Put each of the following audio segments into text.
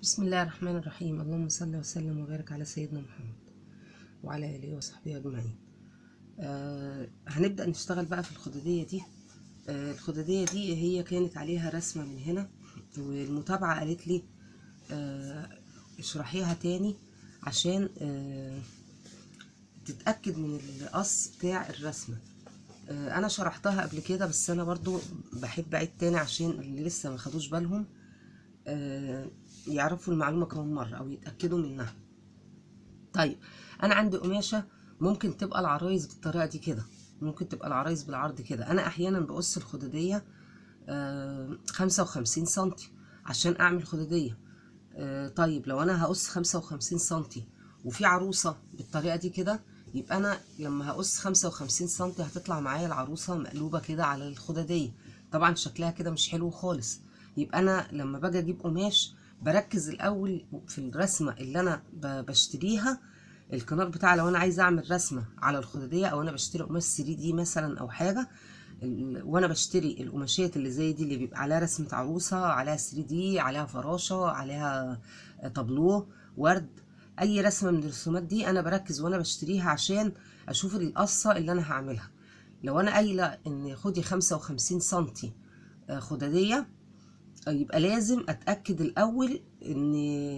بسم الله الرحمن الرحيم اللهم صل وسلم وبارك على سيدنا محمد وعلى اله وصحبه اجمعين آه هنبدا نشتغل بقى في الخدوديه دي آه الخدوديه دي هي كانت عليها رسمه من هنا والمتابعه قالت لي آه اشرحيها تاني عشان آه تتاكد من القص بتاع الرسمه آه انا شرحتها قبل كده بس انا برضو بحب اعيد تاني عشان اللي لسه ما خدوش بالهم آه يعرفوا المعلومة كمان مرة أو يتأكدوا منها طيب أنا عندي قماشة ممكن تبقى العرايس بالطريقة دي كده ممكن تبقى العرايس بالعرض كده أنا أحيانا بقص الخدودية خمسة وخمسين سنتي عشان أعمل خدودية آه طيب لو أنا هقص خمسة وخمسين سنتي وفي عروسة بالطريقة دي كده يبقى أنا لما هقص خمسة وخمسين سنتي هتطلع معايا العروسة مقلوبة كده على الخدودية طبعا شكلها كده مش حلو خالص يبقى أنا لما باجي أجيب قماش بركز الاول في الرسمه اللي انا بشتريها الكنار بتاعي لو انا عايزه اعمل رسمه على الخدوديه او انا بشتري قماش 3 دي مثلا او حاجه وانا بشتري القماشات اللي زي دي اللي بيبقى عليها رسمه عروسه عليها 3 دي عليها فراشه عليها طابلوه ورد اي رسمه من الرسومات دي انا بركز وانا بشتريها عشان اشوف القصه اللي انا هعملها لو انا قايله ان خدي 55 سنتي خدوديه يبقى لازم اتاكد الاول ان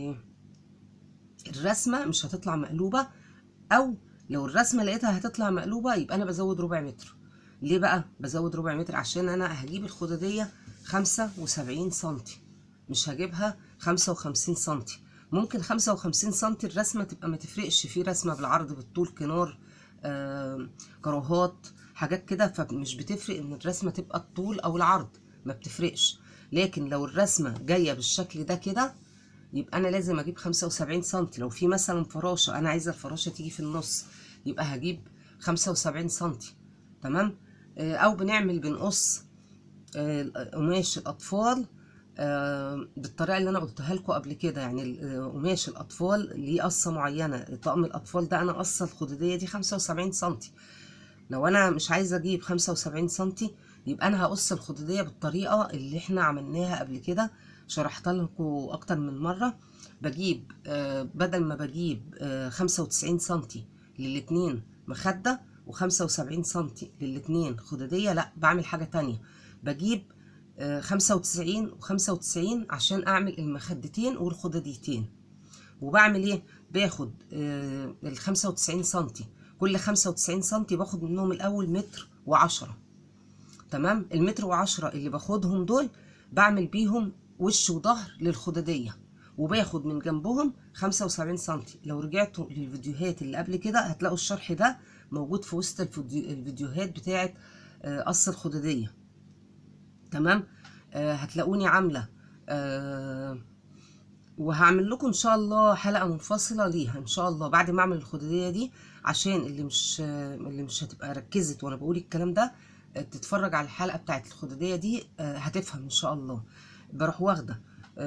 الرسمه مش هتطلع مقلوبه او لو الرسمه لقيتها هتطلع مقلوبه يبقى انا بزود ربع متر ليه بقى بزود ربع متر عشان انا هجيب الخدوديه خمسة وسبعين سنتي مش هجيبها خمسة وخمسين سنتي ممكن خمسة وخمسين سنتي الرسمه تبقى ما تفرقش في رسمه بالعرض بالطول كنار آه كراهات حاجات كده فمش بتفرق ان الرسمه تبقى الطول او العرض ما بتفرقش لكن لو الرسمه جايه بالشكل ده كده يبقى انا لازم اجيب 75 سم لو في مثلا فراشه انا عايزه الفراشه تيجي في النص يبقى هجيب 75 سم تمام او بنعمل بنقص قماش الاطفال بالطريقه اللي انا قلتها لكم قبل كده يعني قماش الاطفال ليه قصه معينه طقم الاطفال ده انا قصه الخدوديه دي 75 سم لو انا مش عايزه اجيب 75 سم يبقى انا هقص الخدوديه بالطريقه اللي احنا عملناها قبل كده شرحت لكم اكتر من مره بجيب آه بدل ما بجيب آه 95 سنتي للاتنين مخده و75 سنتي للاتنين خدوديه لا بعمل حاجه تانية بجيب آه 95 و95 عشان اعمل المخدتين والخدوديتين وبعمل ايه باخد ال 95 سنتي كل 95 سنتي باخد منهم الاول متر وعشرة تمام المتر وعشرة اللي باخدهم دول بعمل بيهم وش وظهر للخدودية وباخد من جنبهم خمسة وسبعين سنتي لو رجعتوا للفيديوهات اللي قبل كده هتلاقوا الشرح ده موجود في وسط الفيديوهات بتاعة قص الخدودية تمام آه هتلاقوني عاملة آه وهعمل لكم ان شاء الله حلقة منفصلة ليها ان شاء الله بعد ما اعمل الخدودية دي عشان اللي مش اللي مش هتبقى ركزت وانا بقول الكلام ده تتفرج على الحلقه بتاعت الخدوديه دي هتفهم ان شاء الله بروح واخده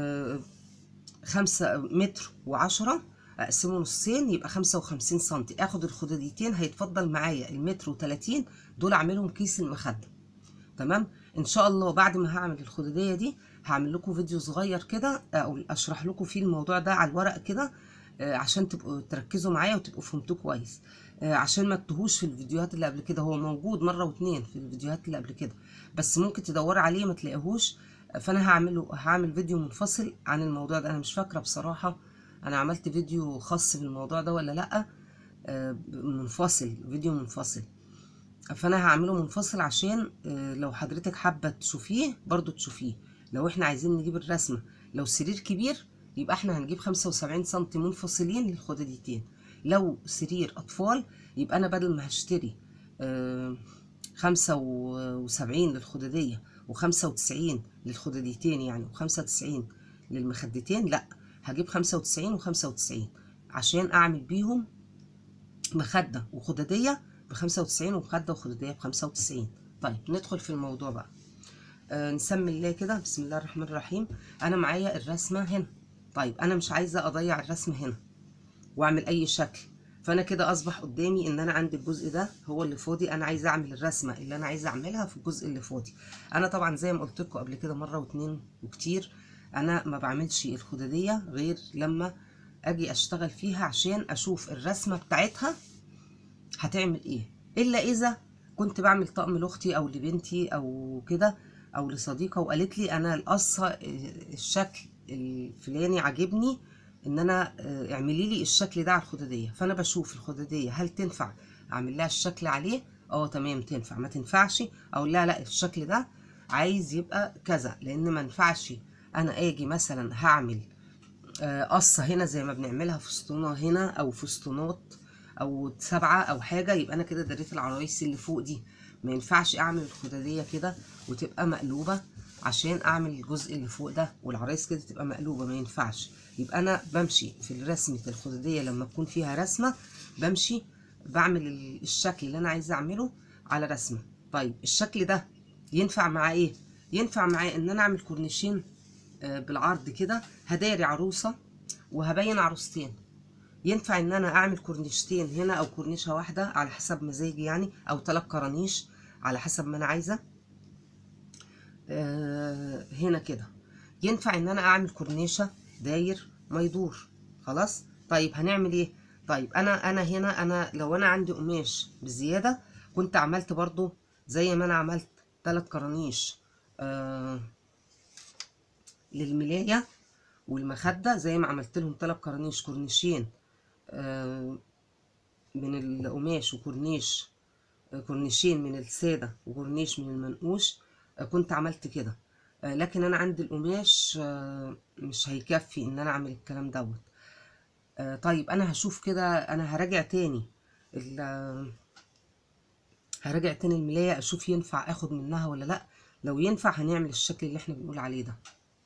خمسة متر وعشرة اقسمه نصين يبقى خمسة وخمسين سنتي اخد الخدوديتين هيتفضل معايا المتر وتلاتين دول اعملهم كيس المخده تمام ان شاء الله بعد ما هعمل الخدوديه دي هعمل لكم فيديو صغير كده او اشرح لكم فيه الموضوع ده على الورق كده عشان تبقوا تركزوا معايا وتبقوا فهمتوه كويس عشان ما تتوهوش في الفيديوهات اللي قبل كده هو موجود مره واتنين في الفيديوهات اللي قبل كده بس ممكن تدوري عليه ما تلاقيهوش فانا هعمله هعمل فيديو منفصل عن الموضوع ده انا مش فاكره بصراحه انا عملت فيديو خاص بالموضوع ده ولا لا منفصل فيديو منفصل فانا هعمله منفصل عشان لو حضرتك حابه تشوفيه برضو تشوفيه لو احنا عايزين نجيب الرسمه لو سرير كبير يبقى احنا هنجيب خمسة وسبعين سنتي منفصلين للخدوديتين لو سرير اطفال يبقى انا بدل ما هشتري خمسة وسبعين للخدودية وخمسة وتسعين للخدوديتين يعني وخمسة وتسعين للمخدتين لا هجيب خمسة وتسعين وخمسة وتسعين عشان اعمل بيهم مخدة وخدودية بخمسة وتسعين ومخدة وخدودية بخمسة وتسعين طيب ندخل في الموضوع بقى آه نسمي الله كده بسم الله الرحمن الرحيم انا معايا الرسمة هنا طيب انا مش عايزة اضيع الرسمة هنا واعمل اي شكل فانا كده اصبح قدامي ان انا عندي الجزء ده هو اللي فاضي انا عايزه اعمل الرسمه اللي انا عايزه اعملها في الجزء اللي فاضي انا طبعا زي ما قلت لكم قبل كده مره واتنين وكتير انا ما بعملش الخداديه غير لما اجي اشتغل فيها عشان اشوف الرسمه بتاعتها هتعمل ايه الا اذا كنت بعمل طقم لاختي او لبنتي او كده او لصديقه وقالت لي انا القصه آه، الشكل الفلاني عاجبني ان انا آه، اعملي لي الشكل ده على الخداديه فانا بشوف الخداديه هل تنفع اعمل لها الشكل عليه اه تمام تنفع ما تنفعش اقول لها لا الشكل ده عايز يبقى كذا لان ما ينفعش انا اجي مثلا هعمل آه، قصه هنا زي ما بنعملها فستونه هنا او فستونات او سبعه او حاجه يبقى انا كده دريت العرايس اللي فوق دي ما ينفعش اعمل الخداديه كده وتبقى مقلوبه عشان اعمل الجزء اللي فوق ده والعرايس كده تبقى مقلوبه ما ينفعش يبقى انا بمشي في رسمه الخداديه لما تكون فيها رسمه بمشي بعمل ال- الشكل اللي انا عايزه اعمله على رسمه طيب الشكل ده ينفع معاه ايه ينفع معاه ان انا اعمل كورنيشين آه، بالعرض كده هداري عروسه وهبين عروستين ينفع ان انا اعمل كورنيشتين هنا او كورنيشه واحده على حسب مزاجي يعني او ثلاث كرانيش على حسب ما انا عايزه آه، هنا كده ينفع ان انا اعمل كورنيشه داير ما يدور خلاص طيب هنعمل ايه طيب انا انا هنا انا لو انا عندي قماش بزياده كنت عملت برضو زي ما انا عملت ثلاث كرانيش آه للملايه والمخده زي ما عملت لهم ثلاث كرانيش كورنيشين آه من القماش وكورنيش آه، كورنيشين من الساده وكورنيش من المنقوش آه، كنت عملت كده آه، لكن انا عندي القماش آه، مش هيكفي ان انا اعمل الكلام دوت آه، طيب انا هشوف كده انا هراجع تاني ال- هراجع تاني الملاية اشوف ينفع اخد منها ولا لا لو ينفع هنعمل الشكل اللي احنا بنقول عليه ده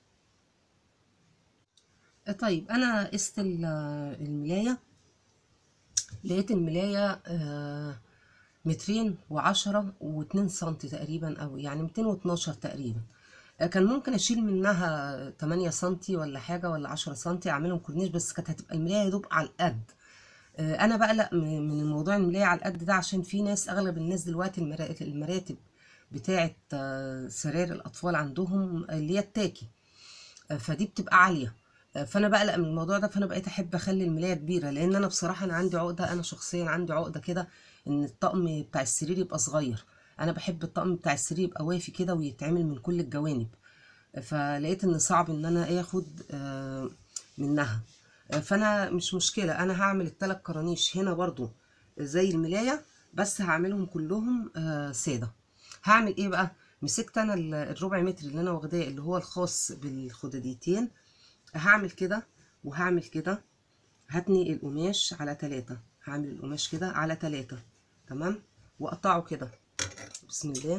آه، طيب انا قست ال- الملاية لقيت الملاية آه، مترين وعشرة واتنين سنتي تقريبا او يعني ميتين واتناشر تقريبا آه، كان ممكن اشيل منها تمانية سنتي ولا حاجة ولا عشرة سنتي اعملهم كورنيش بس كانت هتبقى الملاية يا دوب على القد آه، انا بقلق من من الموضوع الملاية على القد ده عشان في ناس اغلب الناس دلوقتي المرا- المراتب بتاعة آه، سراير الاطفال عندهم اللي هي التاكي آه، فدي بتبقى عالية آه، فانا بقلق من الموضوع ده فانا بقيت احب اخلي الملاية كبيرة لان انا بصراحة انا عندي عقدة انا شخصيا عندي عقدة كده ان الطقم بتاع السرير يبقى صغير انا بحب الطقم بتاع السرير يبقى وافي كده ويتعمل من كل الجوانب فلقيت ان صعب ان انا اخد آه، منها آه، فانا مش مشكلة انا هعمل الثلاث كرانيش هنا برضو زي الملاية بس هعملهم كلهم آه، سادة هعمل ايه بقى مسكت انا ال- الربع متر اللي انا واخداه اللي هو الخاص بالخداديتين هعمل كده وهعمل كده هتني القماش على تلاتة هعمل القماش كده على تلاتة تمام واقطعه كده بسم الله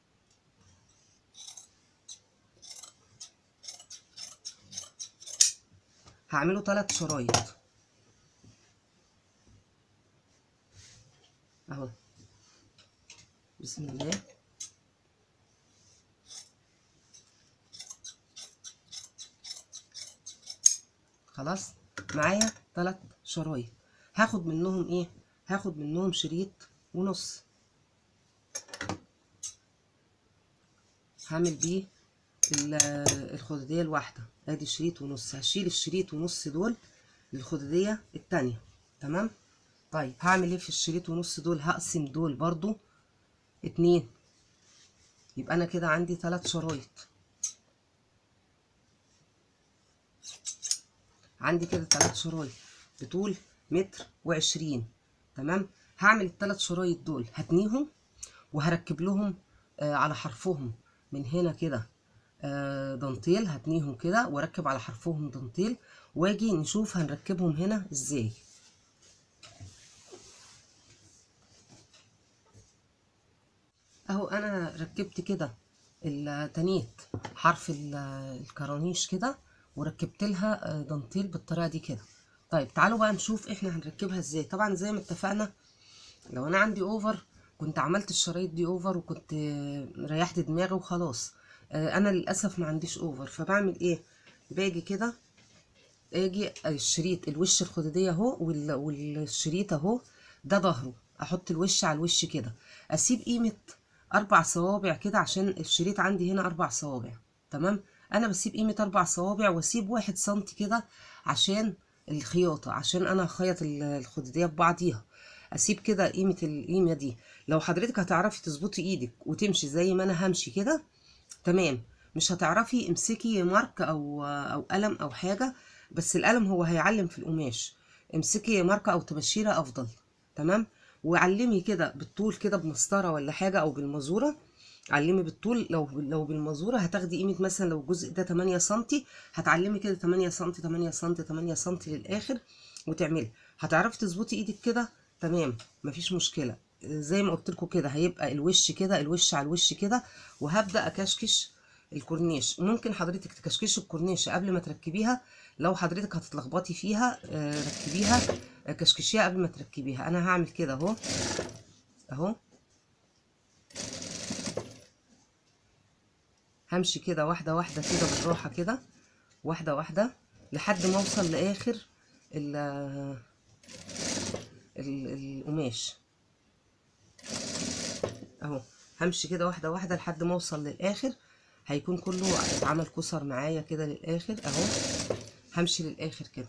هعمله تلات شرايط اهو بسم الله خلاص معايا تلات شرايط هاخد منهم ايه هاخد منهم شريط ونص هعمل بيه ال- الخدودية الواحدة ادي شريط ونص هشيل الشريط ونص دول للخدودية التانية تمام طيب هعمل ايه في الشريط ونص دول هقسم دول برضو اتنين يبقى انا كده عندي تلات شرايط عندي كده تلات شرايط بطول متر وعشرين تمام هعمل التلات شرايط دول هتنيهم وهركب لهم آه على حرفهم من هنا كده آه دانتيل هتنيهم كده واركب على حرفهم دانتيل واجي نشوف هنركبهم هنا ازاي اهو انا ركبت كده ال- تنيت حرف ال- الكرانيش كده وركبت لها آه، دانتيل بالطريقه دي كده طيب تعالوا بقى نشوف احنا هنركبها ازاي طبعا زي ما اتفقنا لو انا عندي اوفر كنت عملت الشرايط دي اوفر وكنت آه، ريحت دماغي وخلاص آه، انا للاسف ما عنديش اوفر فبعمل ايه باجي كده اجي الشريط الوش الخدوديه اهو وال- والشريط اهو ده ظهره احط الوش على الوش كده اسيب قيمه اربع صوابع كده عشان الشريط عندي هنا اربع صوابع تمام انا بسيب قيمه اربع صوابع واسيب واحد سنتي كده عشان الخياطه عشان انا هخيط ال- الخدوديه ببعضيها اسيب كده قيمه القيمه دي لو حضرتك هتعرفي تظبطي ايدك وتمشي زي ما انا همشي كده تمام مش هتعرفي امسكي مارك او او قلم او حاجه بس القلم هو هيعلم في القماش امسكي ماركه او تبشيره افضل تمام وعلمي كده بالطول كده بمسطره ولا حاجه او بالمزوره علمي بالطول لو لو بالمزوره هتاخدي قيمه مثلا لو الجزء ده 8 سم هتعلمي كده 8 سم 8 سم 8 سم للاخر وتعملي هتعرفي تظبطي ايدك كده تمام مفيش مشكله زي ما قلت لكم كده هيبقى الوش كده الوش على الوش كده وهبدا اكشكش الكورنيش ممكن حضرتك تكشكشي الكورنيش قبل ما تركبيها لو حضرتك هتتلخبطي فيها آه، ركبيها آه، كشكشيها قبل ما تركبيها انا هعمل كده اهو اهو همشي كده واحده واحده كده بالراحه كده واحده واحده لحد ما اوصل لاخر ال ال- القماش اهو همشي كده واحده واحده لحد ما اوصل للاخر هيكون كله اتعمل كسر معايا كده للاخر اهو همشي للاخر كده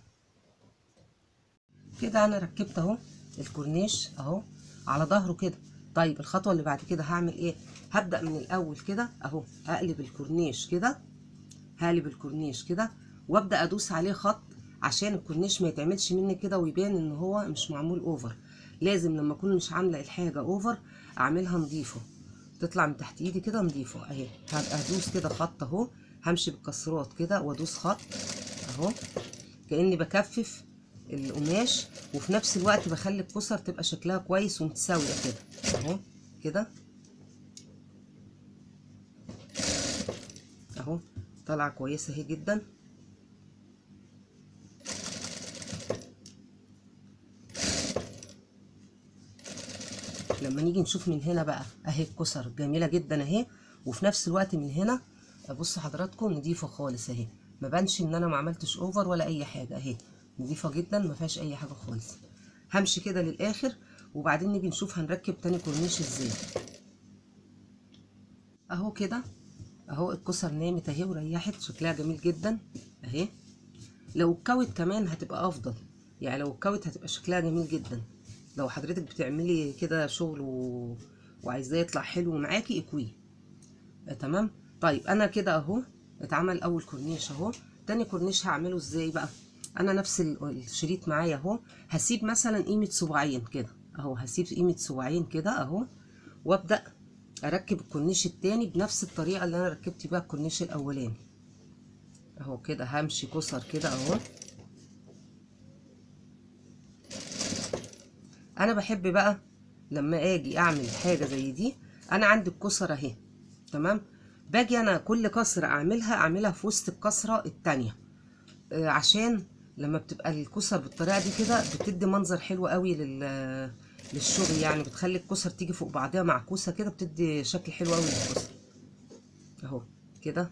كده انا ركبت اهو الكورنيش اهو على ظهره كده طيب الخطوه اللي بعد كده هعمل ايه هبدا من الاول كده اهو هقلب الكورنيش كده هقلب الكورنيش كده وابدا ادوس عليه خط عشان الكورنيش ما يتعملش مني كده ويبان ان هو مش معمول اوفر لازم لما اكون مش عامله الحاجه اوفر اعملها نظيفه تطلع من تحت ايدي كده نظيفه اهي هبقى ادوس كده خط اهو همشي بالكسرات كده وادوس خط اهو كاني بكفف القماش وفي نفس الوقت بخلي الكسر تبقى شكلها كويس ومتساويه كده اهو كده اهو طالعه كويسه اهي جدا لما نيجي نشوف من هنا بقى اهي الكسر جميله جدا اهي وفي نفس الوقت من هنا بصوا حضراتكم نضيفه خالص اهي ما بانش ان انا ما عملتش اوفر ولا اي حاجه اهي نضيفه جدا ما فيهاش اي حاجه خالص همشي كده للاخر وبعدين نيجي نشوف هنركب تاني كورنيش ازاي اهو كده اهو الكسر نامت اهي وريحت شكلها جميل جدا اهي لو اتكوت كمان هتبقى افضل يعني لو اتكوت هتبقى شكلها جميل جدا لو حضرتك بتعملي كده شغل و... وعايزاه يطلع حلو معاكي اكويه آه تمام طيب انا كده اهو اتعمل اول كورنيش اهو تاني كورنيش هعمله ازاي بقى انا نفس ال- الشريط معايا اهو هسيب مثلا قيمه صباعين كده اهو هسيب قيمه صباعين كده اهو وابدا اركب الكورنيش التاني بنفس الطريقه اللي انا ركبت بيها الكورنيش الاولاني اهو كده همشي كسر كده اهو انا بحب بقى لما اجي اعمل حاجه زي دي انا عندي الكسر اهي تمام باجي انا كل كسره اعملها اعملها في وسط الكسره التانية آه، عشان لما بتبقى الكسر بالطريقه دي كده بتدي منظر حلو قوي لل للشغل يعني بتخلي الكسر تيجي فوق بعضها معكوسه كده بتدي شكل حلو قوي للكسر اهو كده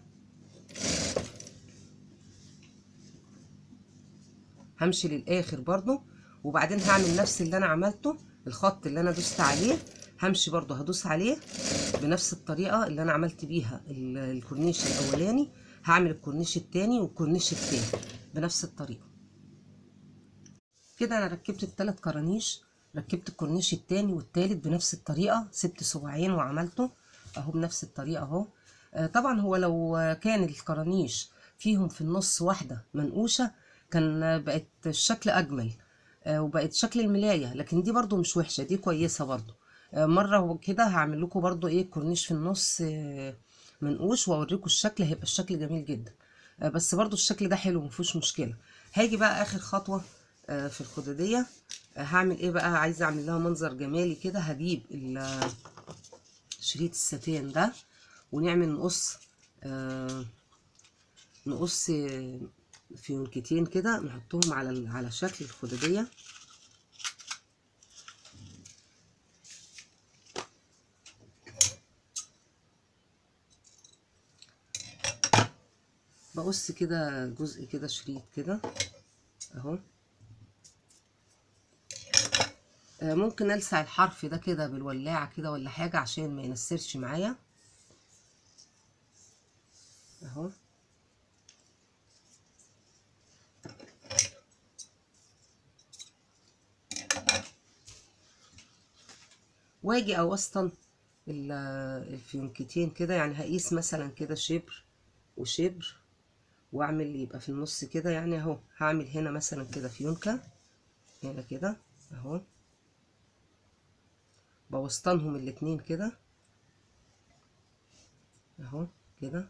همشي للاخر برضو وبعدين هعمل نفس اللي انا عملته الخط اللي انا دوست عليه همشي برضو هدوس عليه بنفس الطريقه اللي انا عملت بيها ال- الكورنيش الاولاني هعمل الكورنيش التاني والكورنيش التاني بنفس الطريقه كده انا ركبت الثلاث كرانيش ركبت الكورنيش التاني والتالت بنفس الطريقه سبت صباعين وعملته اهو بنفس الطريقه اهو آه، طبعا هو لو آه، كان الكرانيش فيهم في النص واحده منقوشه كان آه، بقت الشكل اجمل آه، وبقت شكل الملايه لكن دي برضو مش وحشه دي كويسه برضو آه، مره كده هعمل لكم برضو ايه كورنيش في النص آه، منقوش واوريكم الشكل هيبقى الشكل جميل جدا آه، بس برضو الشكل ده حلو مفيهوش مشكله هاجي بقى اخر خطوه آه، في الخدوديه آه، هعمل ايه بقى عايزه اعمل لها منظر جمالي كده هجيب ال- شريط الستان ده ونعمل نقص آه، نقص آه، فيونكتين كده نحطهم على ال- على شكل الخدوديه بقص كده جزء كده شريط كده اهو آه، ممكن السع الحرف ده كده بالولاعة كده ولا حاجة عشان ما ينسرش معايا اهو واجي اوسطن ال- الفيونكتين كده يعني هقيس مثلا كده شبر وشبر واعمل يبقى في النص كده يعني اهو هعمل هنا مثلا كده فيونكة هنا كده اهو بوسطنهم الاتنين كده اهو كده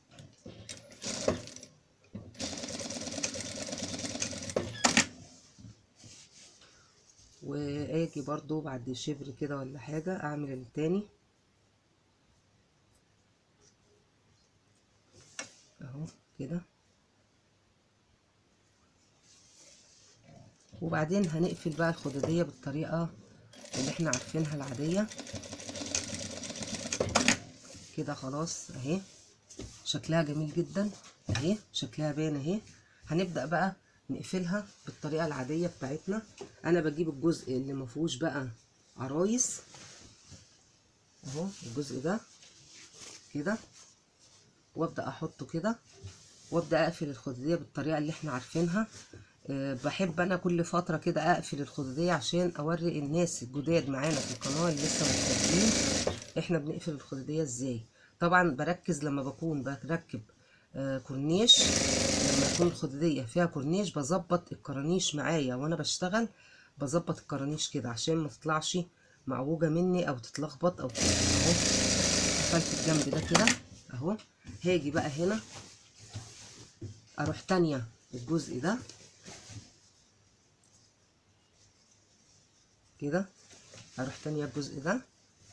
واجي برضو بعد شبر كده ولا حاجة اعمل التاني اهو كده وبعدين هنقفل بقى الخدادية بالطريقة اللي احنا عارفينها العادية كده خلاص اهي شكلها جميل جدا اهي شكلها باين اهي هنبدأ بقى نقفلها بالطريقة العادية بتاعتنا انا بجيب الجزء اللي مفيهوش بقى عرايس اهو الجزء ده كده وابدأ احطه كده وابدأ اقفل الخدادية بالطريقة اللي احنا عارفينها أه بحب انا كل فترة كده اقفل الخدادية عشان اوري الناس الجداد معانا في القناة اللي لسه مبتدئين احنا بنقفل الخدادية ازاي طبعا بركز لما بكون بركب آه كورنيش لما يكون الخدادية فيها كورنيش بظبط الكرانيش معايا وانا بشتغل بظبط الكرانيش كده عشان ما تطلعش معوجة مني او تتلخبط او كده اهو قفلت الجنب ده كده اهو هاجي بقى هنا اروح تانية الجزء ده كده اروح تانية الجزء ده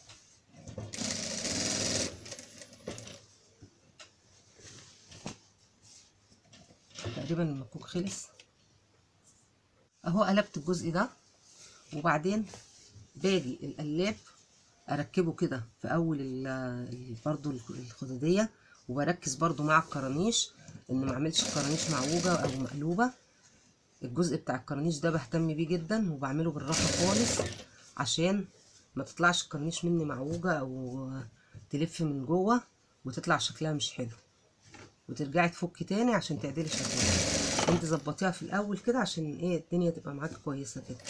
تقريبا المكوك خلص اهو قلبت الجزء ده وبعدين باجي القلاب اركبه كده في اول ال- برضو الخداديه وبركز برضو مع الكرانيش ان ما اعملش الكرانيش معوجه او مقلوبه الجزء بتاع الكرانيش ده بهتم بيه جدا وبعمله بالراحه خالص عشان ما تطلعش الكرانيش مني معوجه او تلف من جوه وتطلع شكلها مش حلو وترجعي تفكي تاني عشان تعدلي شكلها انت ظبطيها في الاول كده عشان ايه الدنيا تبقى معاكي كويسه كده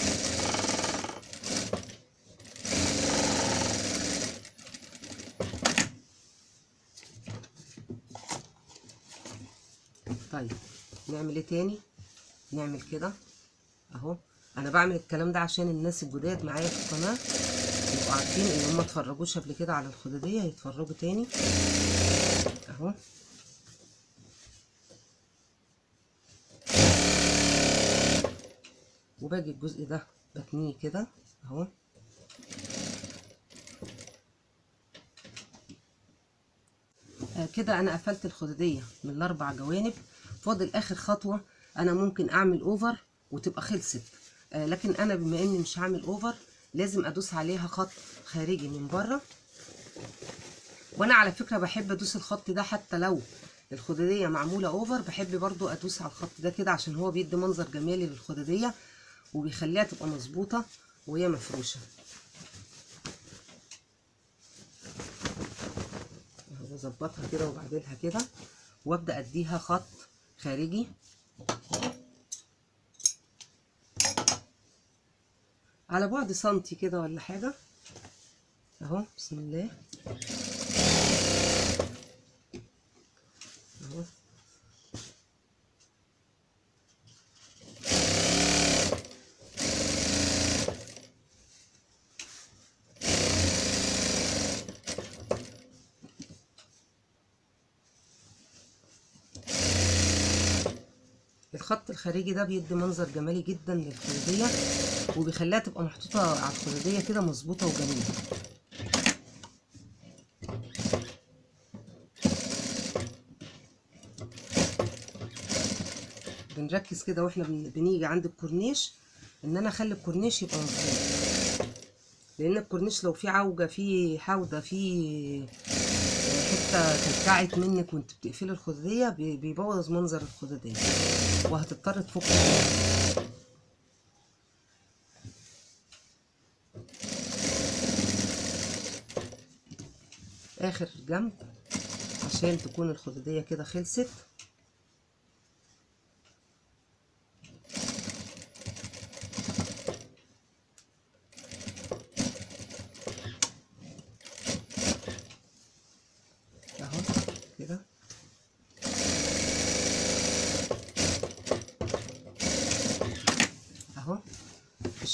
طيب نعمل ايه تاني نعمل كده اهو انا بعمل الكلام ده عشان الناس الجداد معايا في القناه يبقوا عارفين ان هم اتفرجوش قبل كده على الخداديه يتفرجوا تاني اهو وباجي الجزء ده بتنيه كده اهو آه كده انا قفلت الخداديه من الاربع جوانب فاضل اخر خطوه انا ممكن اعمل اوفر وتبقى خلصت آه لكن انا بما اني مش هعمل اوفر لازم ادوس عليها خط خارجي من بره وانا على فكره بحب ادوس الخط ده حتى لو الخداديه معموله اوفر بحب برضو ادوس على الخط ده كده عشان هو بيدي منظر جمالي للخداديه وبيخليها تبقى مظبوطه وهي مفروشه بظبطها كده وبعدلها كده وابدا اديها خط خارجي على بعد سنتي كده ولا حاجه اهو بسم الله اهو الخط الخارجي ده بيدي منظر جمالي جدا للخدادية وبيخليها تبقى محطوطة على الخدادية كده مظبوطة وجميلة بنركز كده واحنا بن- بنيجي عند الكورنيش ان انا اخلي الكورنيش يبقى مظبوط لان الكورنيش لو في عوجة في حودة في حته كلكعت منك وانت بتقفلي الخداديه بي- بيبوظ منظر الخداديه وهتضطر تفك تاني. اخر جنب عشان تكون الخداديه كده خلصت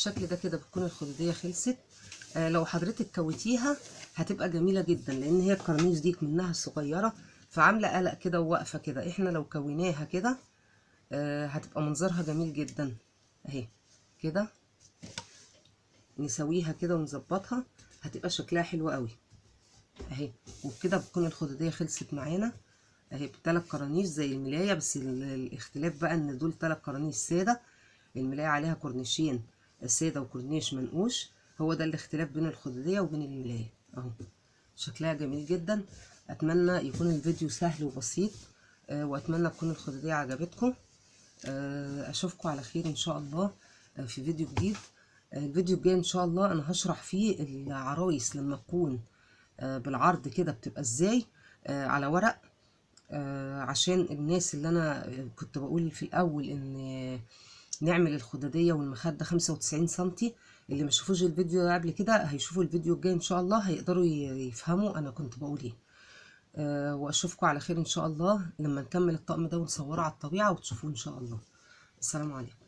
بالشكل ده كده بتكون الخدوديه خلصت آه لو حضرتك كويتيها هتبقى جميله جدا لان هي الكرانيش دي منها صغيره فعامله قلق كده وواقفه كده احنا لو كويناها كده آه هتبقى منظرها جميل جدا اهي كده نسويها كده ونظبطها هتبقى شكلها حلو قوي اهي وبكده بتكون الخدوديه خلصت معانا اهي بثلاث كرانيش زي الملايه بس ال- الاختلاف بقى ان دول ثلاث كرانيش ساده الملايه عليها كورنيشين ساده وكورنيش منقوش هو ده الاختلاف بين الخدوديه وبين الملايه اهو شكلها جميل جدا اتمنى يكون الفيديو سهل وبسيط آه، واتمنى تكون الخدوديه عجبتكم آه، اشوفكم على خير ان شاء الله آه، في فيديو جديد آه، الفيديو الجاي ان شاء الله انا هشرح فيه العرايس لما تكون آه، بالعرض كده بتبقى ازاي آه، على ورق آه، عشان الناس اللي انا كنت بقول في الاول ان نعمل الخدادية والمخدة خمسة وتسعين سنتي اللي ما شافوش الفيديو ده قبل كده هيشوفوا الفيديو الجاي ان شاء الله هيقدروا ي- يفهموا انا كنت بقول ايه آه، واشوفكم على خير ان شاء الله لما نكمل الطقم ده ونصوره على الطبيعة وتشوفوه ان شاء الله السلام عليكم